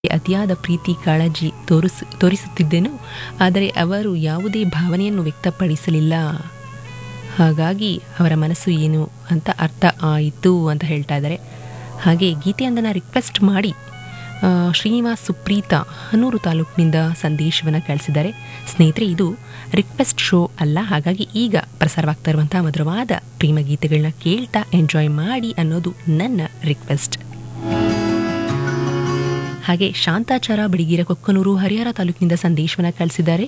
ಅತಿಯಾದ ಪ್ರೀತಿ ಕಾಳಜಿ ತೋರಿಸ್ ತೋರಿಸುತ್ತಿದ್ದೆನು ಆದರೆ ಅವರು ಯಾವುದೇ ಭಾವನೆಯನ್ನು ವ್ಯಕ್ತಪಡಿಸಲಿಲ್ಲ ಹಾಗಾಗಿ ಅವರ ಮನಸ್ಸು ಏನು ಅಂತ ಅರ್ಥ ಆಯಿತು ಅಂತ ಹೇಳ್ತಾ ಇದ್ದಾರೆ ಹಾಗೆ ಗೀತೆಯೊಂದನ್ನು ರಿಕ್ವೆಸ್ಟ್ ಮಾಡಿ ಆ, ಶ್ರೀನಿವಾಸ್ ಸುಪ್ರೀತಾ ಹನೂರು ತಾಲೂಕಿನಿಂದ ಸಂದೇಶವನ್ನು ಕಳಿಸಿದ್ದಾರೆ ಸ್ನೇಹಿತರೆ ಇದು ರಿಕ್ವೆಸ್ಟ್ ಶೋ ಅಲ್ಲ ಹಾಗಾಗಿ ಈಗ ಪ್ರಸಾರವಾಗ್ತಾ ಇರುವಂಥ ಮಧುರವಾದ ಪ್ರೇಮ ಗೀತೆಗಳನ್ನ ಕೇಳ್ತಾ ಎಂಜಾಯ್ ಮಾಡಿ ಅನ್ನೋದು ನನ್ನ ರಿಕ್ವೆಸ್ಟ್ ಹಾಗೆ ಶಾಂತಾಚಾರ ಬಡಿಗೀರ ಕೊಕ್ಕನೂರು ಹರಿಹರ ತಾಲೂಕಿನಿಂದ ಸಂದೇಶವನ್ನು ಕಳಿಸಿದ್ದಾರೆ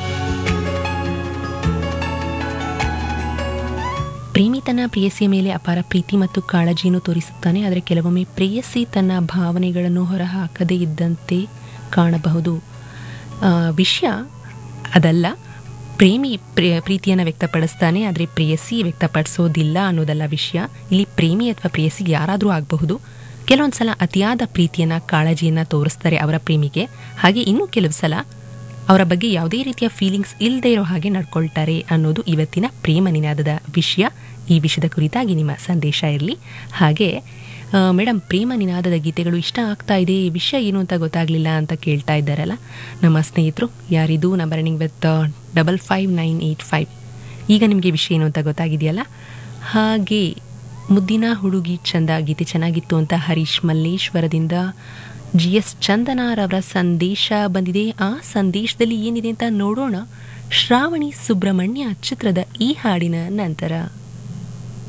ಪ್ರೇಮಿ ತನ್ನ ಪ್ರೇಯಸಿಯ ಮೇಲೆ ಅಪಾರ ಪ್ರೀತಿ ಮತ್ತು ಕಾಳಜಿಯನ್ನು ತೋರಿಸುತ್ತಾನೆ ಆದರೆ ಕೆಲವೊಮ್ಮೆ ಪ್ರೇಯಸಿ ತನ್ನ ಭಾವನೆಗಳನ್ನು ಹೊರಹಾಕದೇ ಇದ್ದಂತೆ ಕಾಣಬಹುದು ಆ, ವಿಷಯ ಅದಲ್ಲ ಪ್ರೇಮಿ ಪ್ರೇ- ಪ್ರೀತಿಯನ್ನು ವ್ಯಕ್ತಪಡಿಸ್ತಾನೆ ಆದರೆ ಪ್ರೇಯಸಿ ವ್ಯಕ್ತಪಡಿಸೋದಿಲ್ಲ ಅನ್ನೋದಲ್ಲ ವಿಷಯ ಇಲ್ಲಿ ಪ್ರೇಮಿ ಅಥವಾ ಪ್ರೇಯಸಿ ಯಾರಾದರೂ ಆಗಬಹುದು ಕೆಲವೊಂದು ಸಲ ಅತಿಯಾದ ಪ್ರೀತಿಯನ್ನು ಕಾಳಜಿಯನ್ನು ತೋರಿಸ್ತಾರೆ ಅವರ ಪ್ರೇಮಿಗೆ ಹಾಗೆ ಇನ್ನೂ ಕೆಲವು ಸಲ ಅವರ ಬಗ್ಗೆ ಯಾವುದೇ ರೀತಿಯ ಫೀಲಿಂಗ್ಸ್ ಇಲ್ಲದೆ ಇರೋ ಹಾಗೆ ನಡ್ಕೊಳ್ತಾರೆ ಅನ್ನೋದು ಇವತ್ತಿನ ಪ್ರೇಮ ನಿನಾದದ ವಿಷಯ ಈ ವಿಷಯದ ಕುರಿತಾಗಿ ನಿಮ್ಮ ಸಂದೇಶ ಇರಲಿ ಹಾಗೆ ಮೇಡಮ್ ಪ್ರೇಮ ನಿನಾದದ ಗೀತೆಗಳು ಇಷ್ಟ ಆಗ್ತಾ ಇದೆ ಈ ವಿಷಯ ಏನು ಅಂತ ಗೊತ್ತಾಗಲಿಲ್ಲ ಅಂತ ಕೇಳ್ತಾ ಇದ್ದಾರಲ್ಲ ನಮ್ಮ ಸ್ನೇಹಿತರು ಯಾರಿದು number running with double five nine eight five ಈಗ ನಿಮಗೆ ವಿಷಯ ಏನು ಅಂತ ಗೊತ್ತಾಗಿದೆಯಲ್ಲ ಹಾಗೆ ಮುದ್ದಿನ ಹುಡುಗಿ ಚಂದ ಗೀತೆ ಚೆನ್ನಾಗಿತ್ತು ಅಂತ ಹರೀಶ್ ಮಲ್ಲೇಶ್ವರದಿಂದ ಜಿ ಎಸ್ ಚಂದನಾರವರ ಸಂದೇಶ ಬಂದಿದೆ ಆ ಸಂದೇಶದಲ್ಲಿ ಏನಿದೆ ಅಂತ ನೋಡೋಣ ಶ್ರಾವಣಿ ಸುಬ್ರಹ್ಮಣ್ಯ ಚಿತ್ರದ ಈ ಹಾಡಿನ ನಂತರ